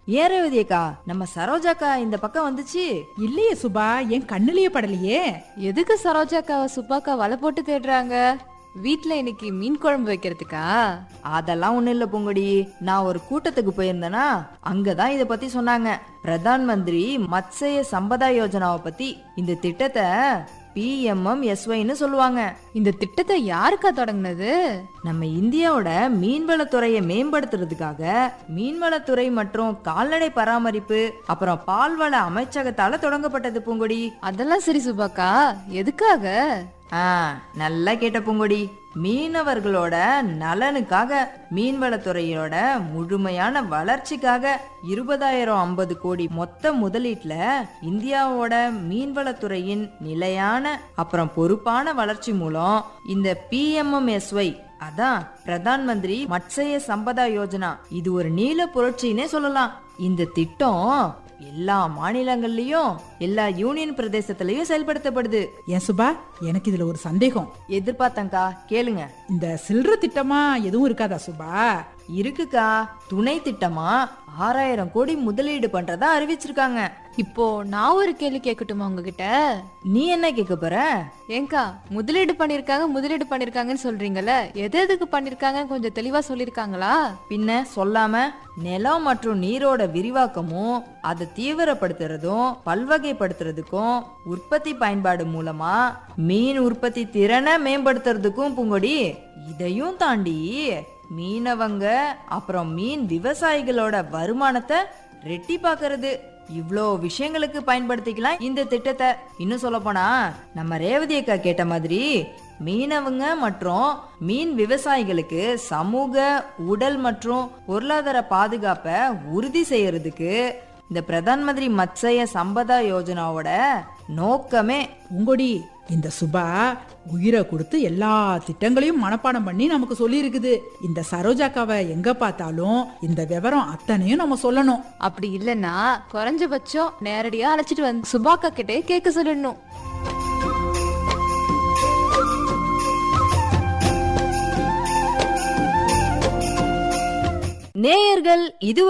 ஏன் ரேவதி அக்கா நம்ம சரோஜாக்கா இந்த பக்கம் வந்துச்சு இல்லையே சுபா என் கண்ணுலயே படலையே எதுக்கு சரோஜாக்காவை சுப்பாக்கா வலை போட்டு தேடுறாங்க வீட்ல இன்னைக்கு மீன் குழம்பு வைக்கிறதுக்கா அதெல்லாம் ஒண்ணும் இல்ல பூங்கொடி நான் ஒரு கூட்டத்துக்கு போயிருந்தேனா அங்கதான் இத பத்தி சொன்னாங்க பிரதான் மந்திரி மத்ஸ்ய சம்பதா யோஜனாவை பத்தி இந்த திட்டத்தை பிஎம்எம் எஸ்ஒய்னு சொல்லுவாங்க இந்த திட்டத்தை யாருக்கா தொடங்குனது நம்ம இந்தியாவோட மீன்வளத்துறையை மேம்படுத்துறதுக்காக மீன்வளத்துறை மற்றும் கால்நடை பராமரிப்பு அப்புறம் பால்வள அமைச்சகத்தால தொடங்கப்பட்டது பூங்கொடி அதெல்லாம் சரி சுபாக்கா எதுக்காக ஆ நல்லா கேட்ட பூங்கொடி மீனவர்களோட நலனுக்காக மீன்வளத்துறையோட முழுமையான வளர்ச்சிக்காக இருபதாயிரம் ஐம்பது கோடி மொத்த முதலீட்டுல இந்தியாவோட மீன்வளத்துறையின் நிலையான அப்புறம் பொறுப்பான வளர்ச்சி மூலம் இந்த பிஎம்எம்எஸ்ஒய் அதான் பிரதான் மந்திரி மத்ஸ்ய சம்பதா யோஜனா இது ஒரு நீல புரட்சின்னே சொல்லலாம் இந்த திட்டம் எல்லா மாநிலங்கள்லயும் எல்லா யூனியன் பிரதேசத்திலயும் செயல்படுத்தப்படுது ஏன் சுபா எனக்கு இதுல ஒரு சந்தேகம் எதிர்பார்த்தங்கா கேளுங்க இந்த சில்லற திட்டமா எதுவும் இருக்காதா சுபா இருக்குக்கா துணை திட்டமா ஆறாயிரம் கோடி முதலீடு பண்றதா அறிவிச்சிருக்காங்க இப்போ நான் ஒரு கேள்வி கேட்கட்டுமா உங்ககிட்ட நீ என்ன கேட்க போற ஏங்கா முதலீடு பண்ணிருக்காங்க முதலீடு பண்ணிருக்காங்கன்னு சொல்றீங்கல்ல எது எதுக்கு பண்ணிருக்காங்கன்னு கொஞ்சம் தெளிவா சொல்லிருக்காங்களா பின்ன சொல்லாம நிலம் மற்றும் நீரோட விரிவாக்கமும் அதை தீவிரப்படுத்துறதும் பல்வகைப்படுத்துறதுக்கும் உற்பத்தி பயன்பாடு மூலமா மீன் உற்பத்தி திறனை மேம்படுத்துறதுக்கும் பூங்கொடி இதையும் தாண்டி மீனவங்க அப்புறம் மீன் விவசாயிகளோட வருமானத்தை ரெட்டிப்பாக்குறது இவ்ளோ விஷயங்களுக்கு பயன்படுத்திக்கலாம் இந்த திட்டத்தை இன்னும் சொல்ல போனா நம்ம ரேவதி அக்கா கேட்ட மாதிரி மீனவங்க மற்றும் மீன் விவசாயிகளுக்கு சமூக உடல் மற்றும் பொருளாதார பாதுகாப்பை உறுதி செய்யறதுக்கு இந்த பிரதான் மந்திரி மத்ஸ்ய சம்பதா யோஜனாவோட நோக்கமே உங்கொடி இந்த சுபா உயிரை கொடுத்து எல்லா திட்டங்களையும் மனப்பாடம் பண்ணி நமக்கு சொல்லி இருக்குது இந்த சரோஜாக்காவை எங்க பார்த்தாலும் இந்த விவரம் அத்தனையும் நம்ம சொல்லணும் அப்படி இல்லைன்னா குறைஞ்சபட்சம் நேரடியா அழைச்சிட்டு வந்து சுபாக்கா கிட்டே கேட்க சொல்லணும் நேயர்கள் இது